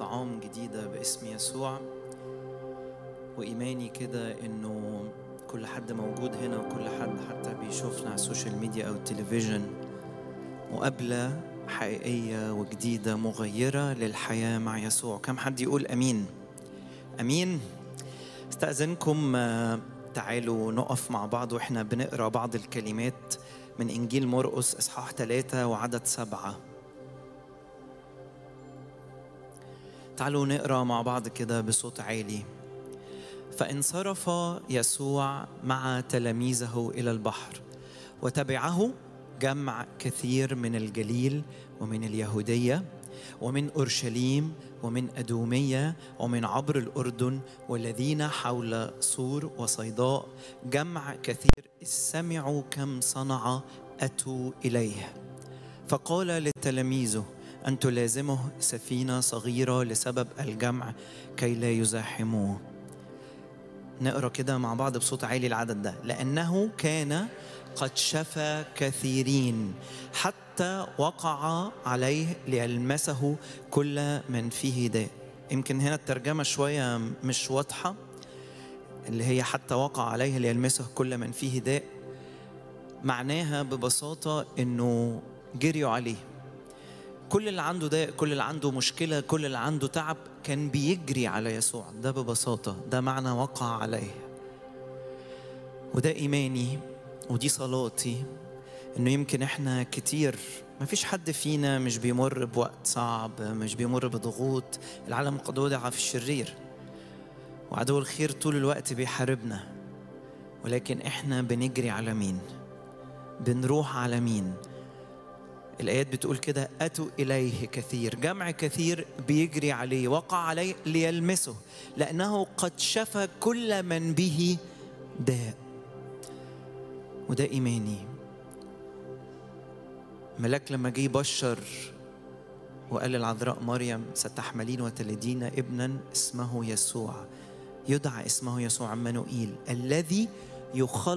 عام جديدة باسم يسوع وإيماني كده إنه كل حد موجود هنا وكل حد حتى بيشوفنا على السوشيال ميديا أو التلفزيون مقابلة حقيقية وجديدة مغيرة للحياة مع يسوع كم حد يقول أمين أمين استأذنكم آه، تعالوا نقف مع بعض وإحنا بنقرأ بعض الكلمات من إنجيل مرقس إصحاح ثلاثة وعدد سبعة تعالوا نقرا مع بعض كده بصوت عالي فانصرف يسوع مع تلاميذه الى البحر وتبعه جمع كثير من الجليل ومن اليهوديه ومن اورشليم ومن ادوميه ومن عبر الاردن والذين حول صور وصيداء جمع كثير إذ سمعوا كم صنع اتوا اليه فقال لتلاميذه أن تلازمه سفينة صغيرة لسبب الجمع كي لا يزاحموه نقرا كده مع بعض بصوت عالي العدد ده لأنه كان قد شفى كثيرين حتى وقع عليه ليلمسه كل من فيه داء يمكن هنا الترجمة شوية مش واضحة اللي هي حتى وقع عليه ليلمسه كل من فيه داء معناها ببساطة إنه جريوا عليه كل اللي عنده ده كل اللي عنده مشكلة كل اللي عنده تعب كان بيجري على يسوع ده ببساطة ده معنى وقع عليه وده إيماني ودي صلاتي إنه يمكن إحنا كتير ما فيش حد فينا مش بيمر بوقت صعب مش بيمر بضغوط العالم قد وضع في الشرير وعدو الخير طول الوقت بيحاربنا ولكن إحنا بنجري على مين بنروح على مين الآيات بتقول كده أتوا إليه كثير جمع كثير بيجري عليه وقع عليه ليلمسه لأنه قد شفى كل من به داء وده إيماني ملاك لما جه يبشر وقال للعذراء مريم ستحملين وتلدين ابنا اسمه يسوع يدعى اسمه يسوع عمانوئيل الذي يخلص